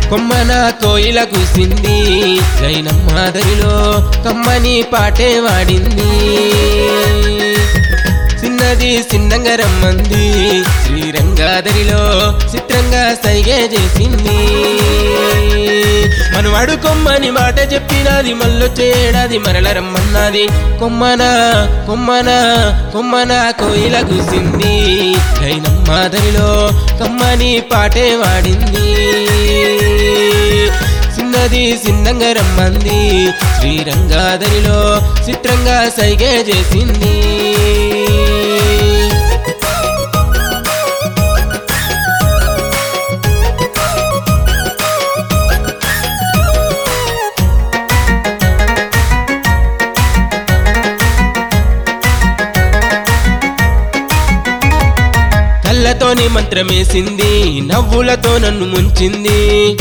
కొమ్మన కోయిల కూసింది జైనమ్మ దరిలో కమ్మని పాటే వాడింది చిన్నది చిన్నంగా రమ్మంది శ్రీరంగాదరిలో చిత్రంగా సైగే చేసింది మనవాడు కొమ్మని మాట చెప్పినది మళ్ళొచ్చే ఏడాది మరల రమ్మన్నది కొమ్మన కొమ్మన కొమ్మన కోయిల కూసింది జైనమ్మ దరిలో కమ్మని పాటే వాడింది చిన్నది చిన్నంగా రమ్మంది శ్రీరంగాదరిలో చిత్రంగా సైగే చేసింది కళ్ళతోని మంత్రమేసింది నవ్వులతో నన్ను ముంచింది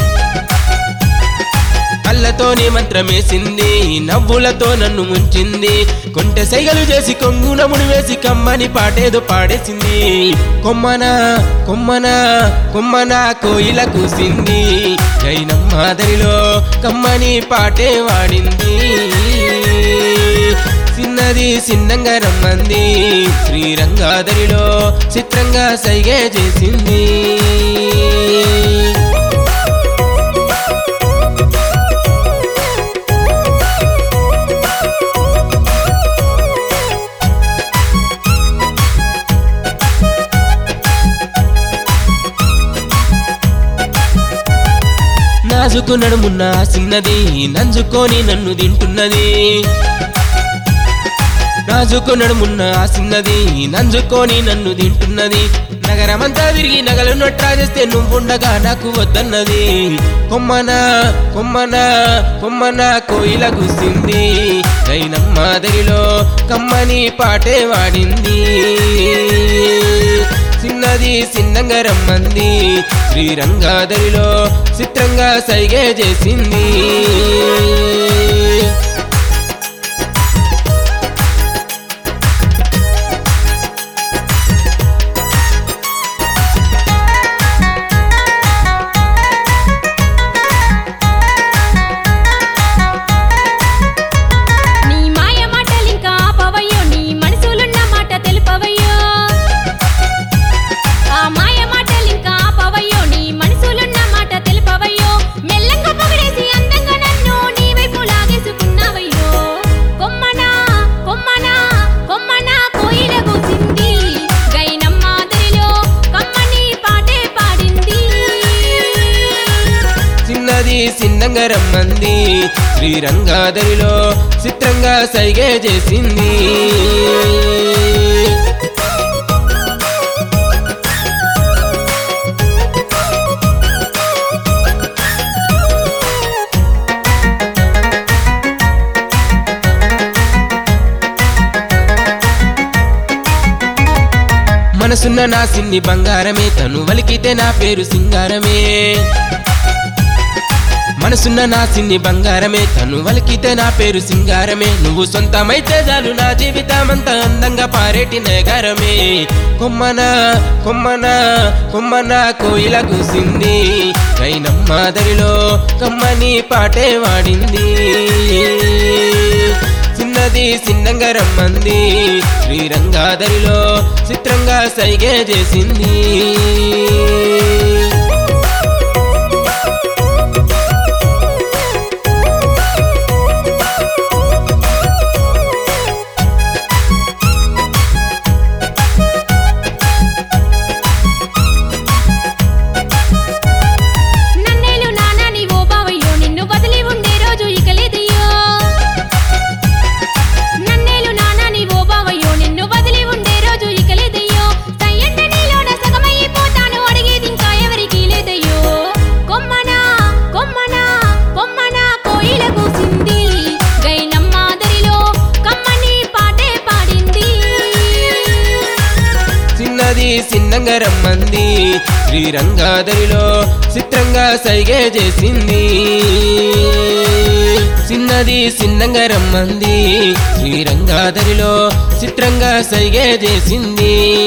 కళ్ళతోని మంత్రమేసింది నవ్వులతో నన్ను ముంచింది కొంటె సైగలు చేసి కొంగున ముడివేసి కమ్మని పాటేదో పాడేసింది కొమ్మన కొమ్మన కొమ్మన కోయిల కూసింది జైనమ్మ దరిలో కమ్మని పాటే వాడింది చిన్నది చిన్నంగా రమ్మంది శ్రీరంగాదరిలో చిత్రంగా సైగే చేసింది నాజుకు నడుమున్న ఆ చిన్నది నంజుకొని నన్ను తింటున్నది నాజుకు నడుమున్న ఆ చిన్నది నంజుకొని నన్ను తింటున్నది నగరమంతా తిరిగి నగలు నొట్టా చేస్తే నువ్వుండగా నాకు వద్దన్నది కొమ్మన కొమ్మన కొమ్మన కోయిల కూసింది జైనమ్మ దరిలో కమ్మని పాటే వాడింది చిన్నది చిన్నంగా రమ్మంది శ్రీరంగాదరిలో చిత్రంగా సైగే చేసింది నీ మాయ మాటలింకా ఆపవయ్యో నీ మనసులున్న మాట తెలుపవయ్యో ఆ మాయ మాటలింకా ఆపవయ్యో నీ మనసులున్న మాట తెలుపవయ్యో మెల్లంగా పొగిడేసి అందంగా నన్ను నీ వైపు లాగేసుకున్నావయ్యో కొమ్మనా కొమ్మనా కొమ్మనా కోయిల కూసింది గైనమ్మ దరిలో కమ్మని పాటే పాడింది చిన్నది చిన్నంగా రమ్మంది శ్రీరంగాదరిలో చిత్రంగా సైగే చేసింది మనసున్న నా సిన్ని బంగారమే తను వలికితే నా పేరు సింగారమే మనసున్న నా సిన్ని బంగారమే తను వలికితే నా పేరు సింగారమే నువ్వు సొంతమైతే చాలు నా జీవితమంతా అందంగా పారేటి నగరమే కొమ్మన కొమ్మన కొమ్మన కోయిల కూసింది కైనమ్మ దరిలో కమ్మని పాటే వాడింది చిన్నది చిన్నంగా రమ్మంది శ్రీరంగాదరిలో చిత్రంగా సైగే చేసింది నన్నేలు నానా నీ ఓ బావయ్యో నిన్ను వదిలి ఉండే రోజు ఇక లేదయ్యో నన్నేలు నానా నీ ఓ బావయ్యో నిన్ను వదిలి ఉండే రోజు ఇక లేదయ్యో సయ్యంటే నీలోన సగమైపోతాను అడిగేది ఇంకా ఎవరికి లేదయ్యో కొమ్మనా కొమ్మనా కొమ్మనా కోయిల కూసింది గైనమ్మ దరిలో కమ్మని పాటే పాడింది చిన్నది చిన్నంగా రమ్మంది శ్రీరంగాదరిలో చిత్రంగా సైగే చేసింది చిన్నది చిన్నంగా రమ్మంది శ్రీరంగాదరిలో చిత్రంగా సైగే చేసింది